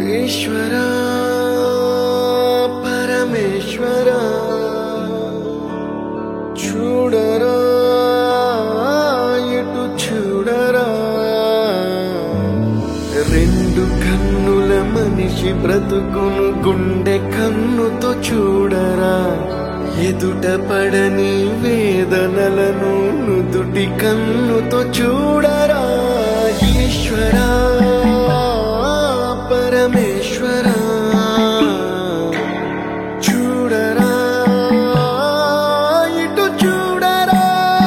ఈశ్వర పరమేశ్వర చూడరా ఇటు చూడరా రెండు కన్నుల మనిషి బ్రతుకును గుండె కన్నుతో చూడరా ఎదుట పడని వేదనలను నుదుటి కన్నుతో చూడరా ఈశ్వర పరమేశ్వర చూడరా ఇటు చూడరా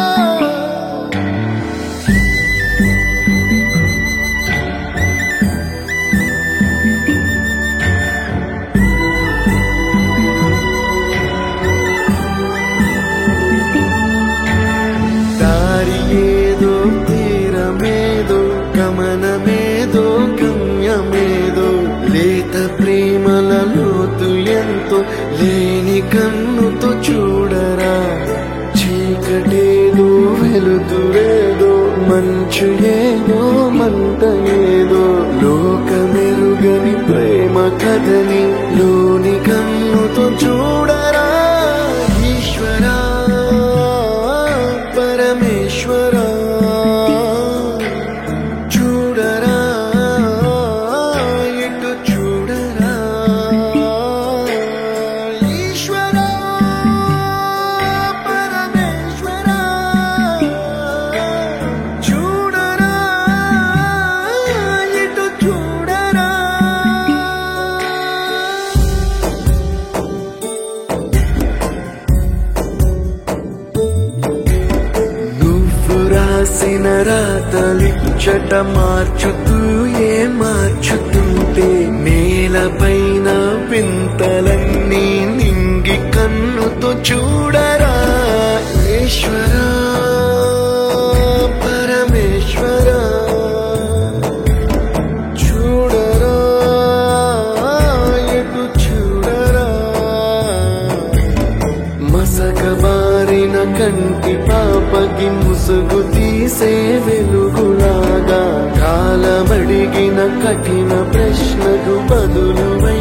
దారి ఏదో తీరమేదో గమనమేదో గమ్యమేదో లేత ప్రేమల లోతు ఎంతో లేని కన్నుతో చూడరా చీకటేదో వెలుతురేదో మంచు ఏదో మంట ఏదో లోకమెరుగని ప్రేమ కథని లోని కన్నుతో చూడరా ఈశ్వరా పరమేశ్వర చూడరా ఇటు చూడరా ఈశ్వర పరమేశ్వర చూడరా ఇటు చూడరా నువ్వు రాసిన రాతలిచ్చట మార్చుతూ ఏ మార్చుతుంటే నేలపైన వింతలన్నీ నింగి కన్నుతో చూడరా ఈశ్వర పరమేశ్వర చూడరా ఎటు చూడరా మసకబారిన కంటి పాపకి ముసుగు తీసే వెలుగులాగా కాలమడిగిన కఠిన ప్రశ్నకు బదులువై